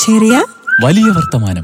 ചെറിയ വലിയ വർത്തമാനം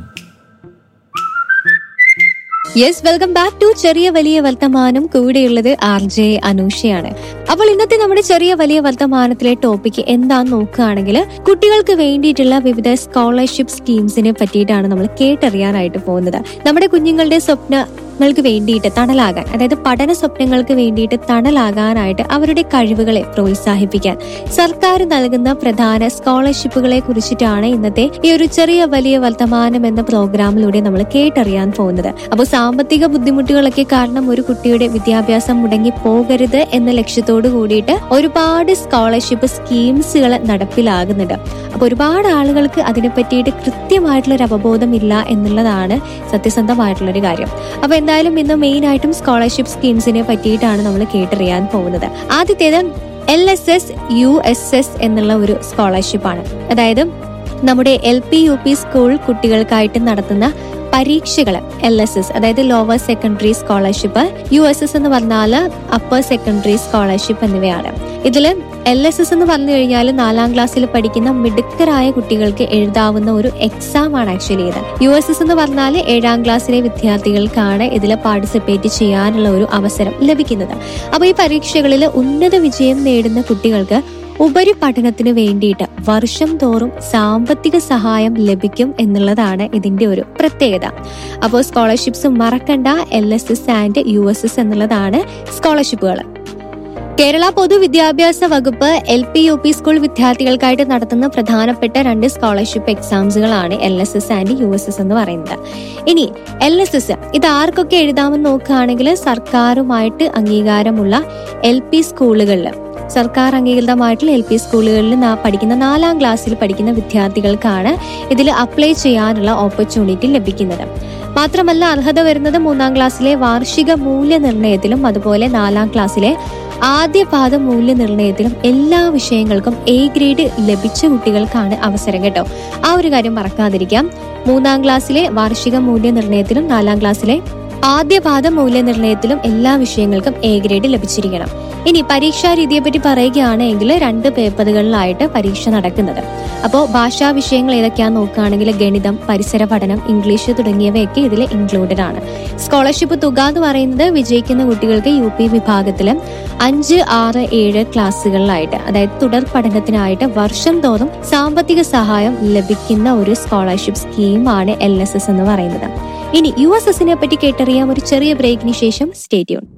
യെസ് വെൽക്കം ബാക്ക് ടു ചെറിയ വലിയ വർത്തമാനം കൂടെയുള്ളത് ആർ ജെ അനൂഷയാണ് അപ്പോൾ ഇന്നത്തെ നമ്മുടെ ചെറിയ വലിയ വർത്തമാനത്തിലെ ടോപ്പിക് എന്താന്ന് നോക്കുകയാണെങ്കിൽ കുട്ടികൾക്ക് വേണ്ടിയിട്ടുള്ള വിവിധ സ്കോളർഷിപ്പ് സ്കീംസിനെ പറ്റിയിട്ടാണ് നമ്മൾ കേട്ടറിയാനായിട്ട് പോകുന്നത് നമ്മുടെ കുഞ്ഞുങ്ങളുടെ സ്വപ്നങ്ങൾക്ക് വേണ്ടിയിട്ട് തണലാകാൻ അതായത് പഠന സ്വപ്നങ്ങൾക്ക് വേണ്ടിയിട്ട് തണലാകാനായിട്ട് അവരുടെ കഴിവുകളെ പ്രോത്സാഹിപ്പിക്കാൻ സർക്കാർ നൽകുന്ന പ്രധാന സ്കോളർഷിപ്പുകളെ കുറിച്ചിട്ടാണ് ഇന്നത്തെ ഈ ഒരു ചെറിയ വലിയ വർത്തമാനം എന്ന പ്രോഗ്രാമിലൂടെ നമ്മൾ കേട്ടറിയാൻ പോകുന്നത് അപ്പോൾ സാമ്പത്തിക ബുദ്ധിമുട്ടുകളൊക്കെ കാരണം ഒരു കുട്ടിയുടെ വിദ്യാഭ്യാസം മുടങ്ങി പോകരുത് എന്ന ലക്ഷ്യത്തോട് കൂടിയിട്ട് ഒരുപാട് സ്കോളർഷിപ്പ് സ്കീംസുകൾ നടപ്പിലാകുന്നുണ്ട് അപ്പോൾ ഒരുപാട് ആളുകൾക്ക് അതിനെ പറ്റിയിട്ട് കൃത്യമായിട്ടുള്ള ഒരു അവബോധം ഇല്ല എന്നുള്ളതാണ് സത്യസന്ധമായിട്ടുള്ള ഒരു കാര്യം അപ്പൊ എന്തായാലും ഇന്ന് മെയിൻ ആയിട്ടും സ്കോളർഷിപ്പ് സ്കീംസിനെ പറ്റിയിട്ടാണ് നമ്മൾ കേട്ടറിയാൻ പോകുന്നത് ആദ്യത്തേത് L S S U S S എന്നുള്ള ഒരു സ്കോളർഷിപ്പാണ് അതായത് നമ്മുടെ L P U P school കുട്ടികൾക്കായിട്ട് നടത്തുന്ന പരീക്ഷകൾ എൽ എസ് എസ് അതായത് lower secondary scholarship U S S എന്ന് പറഞ്ഞാൽ അപ്പർ സെക്കൻഡറി സ്കോളർഷിപ്പ് എന്നിവയാണ് ഇതിൽ എൽ എസ് എസ് എന്ന് പറഞ്ഞു കഴിഞ്ഞാൽ നാലാം ക്ലാസ്സിൽ പഠിക്കുന്ന മിടുക്കരായ കുട്ടികൾക്ക് എഴുതാവുന്ന ഒരു എക്സാം ആണ് ആക്ച്വലി ഇത് യു എസ് എസ് എന്ന് പറഞ്ഞാൽ ഏഴാം ക്ലാസ്സിലെ വിദ്യാർത്ഥികൾക്കാണ് ഇതിൽ പാർട്ടിസിപ്പേറ്റ് ചെയ്യാനുള്ള ഒരു അവസരം ലഭിക്കുന്നത് അപ്പോൾ ഈ പരീക്ഷകളിൽ ഉന്നത വിജയം നേടുന്ന കുട്ടികൾക്ക് ഉപരിപഠനത്തിന് വേണ്ടിയിട്ട് വർഷം തോറും സാമ്പത്തിക സഹായം ലഭിക്കും എന്നുള്ളതാണ് ഇതിന്റെ ഒരു പ്രത്യേകത അപ്പോൾ സ്കോളർഷിപ്സ് മറക്കണ്ട L S S and U S S എന്നുള്ളതാണ് സ്കോളർഷിപ്പുകൾ കേരള പൊതുവിദ്യാഭ്യാസ വകുപ്പ് L P U P school വിദ്യാർത്ഥികൾക്കായിട്ട് നടത്തുന്ന പ്രധാനപ്പെട്ട രണ്ട് സ്കോളർഷിപ്പ് എക്സാംസുകളാണ് L S S and U S S എന്ന് പറയുന്നത് ഇനി എൽ എസ് എസ് ഇത് ആർക്കൊക്കെ എഴുതാമെന്ന് നോക്കുകയാണെങ്കിൽ സർക്കാരുമായിട്ട് അംഗീകാരമുള്ള എൽ പി സ്കൂളുകളിൽ സർക്കാർ അംഗീകൃതമായിട്ടുള്ള എൽ പി സ്കൂളുകളിൽ നാ- പഠിക്കുന്ന നാലാം ക്ലാസ്സിൽ പഠിക്കുന്ന വിദ്യാർത്ഥികൾക്കാണ് ഇതിൽ അപ്ലൈ ചെയ്യാനുള്ള ഓപ്പർച്യൂണിറ്റി ലഭിക്കുന്നത് മാത്രമല്ല അർഹത വരുന്നത് മൂന്നാം ക്ലാസ്സിലെ വാർഷിക മൂല്യനിർണ്ണയത്തിലും അതുപോലെ നാലാം ക്ലാസ്സിലെ ആദ്യ പാദ മൂല്യനിർണ്ണയത്തിലും എല്ലാ വിഷയങ്ങൾക്കും എ ഗ്രേഡ് ലഭിച്ച കുട്ടികൾക്കാണ് അവസരം കേട്ടോ ആ ഒരു കാര്യം മറക്കാതിരിക്കാം മൂന്നാം ക്ലാസ്സിലെ വാർഷിക മൂല്യനിർണ്ണയത്തിലും നാലാം ക്ലാസ്സിലെ ആദ്യ പാദ മൂല്യനിർണ്ണയത്തിലും എല്ലാ വിഷയങ്ങൾക്കും എ ഗ്രേഡ് ലഭിച്ചിരിക്കണം ഇനി പരീക്ഷാ രീതിയെ പറ്റി പറയുകയാണെങ്കിൽ രണ്ട് പേപ്പറുകളിലായിട്ട് പരീക്ഷ നടക്കുന്നത് അപ്പോൾ ഭാഷാ വിഷയങ്ങൾ ഏതൊക്കെയാന്ന് നോക്കുകയാണെങ്കിൽ ഗണിതം പരിസര പഠനം ഇംഗ്ലീഷ് തുടങ്ങിയവയൊക്കെ ഇതിൽ ഇൻക്ലൂഡഡ് ആണ് സ്കോളർഷിപ്പ് തുക എന്ന് പറയുന്നത് വിജയിക്കുന്ന കുട്ടികൾക്ക് യു പി വിഭാഗത്തിൽ അഞ്ച് ആറ് ഏഴ് ക്ലാസ്സുകളിലായിട്ട് അതായത് തുടർ പഠനത്തിനായിട്ട് വർഷം തോറും സാമ്പത്തിക സഹായം ലഭിക്കുന്ന ഒരു സ്കോളർഷിപ്പ് സ്കീമാണ് എൽ എസ് എസ് എന്ന് പറയുന്നത് ഇനി യു എസ് എസിനെ പറ്റി കേട്ടറിയാം ഒരു ചെറിയ ബ്രേക്കിന് ശേഷം സ്റ്റേറ്റ്യൂൺ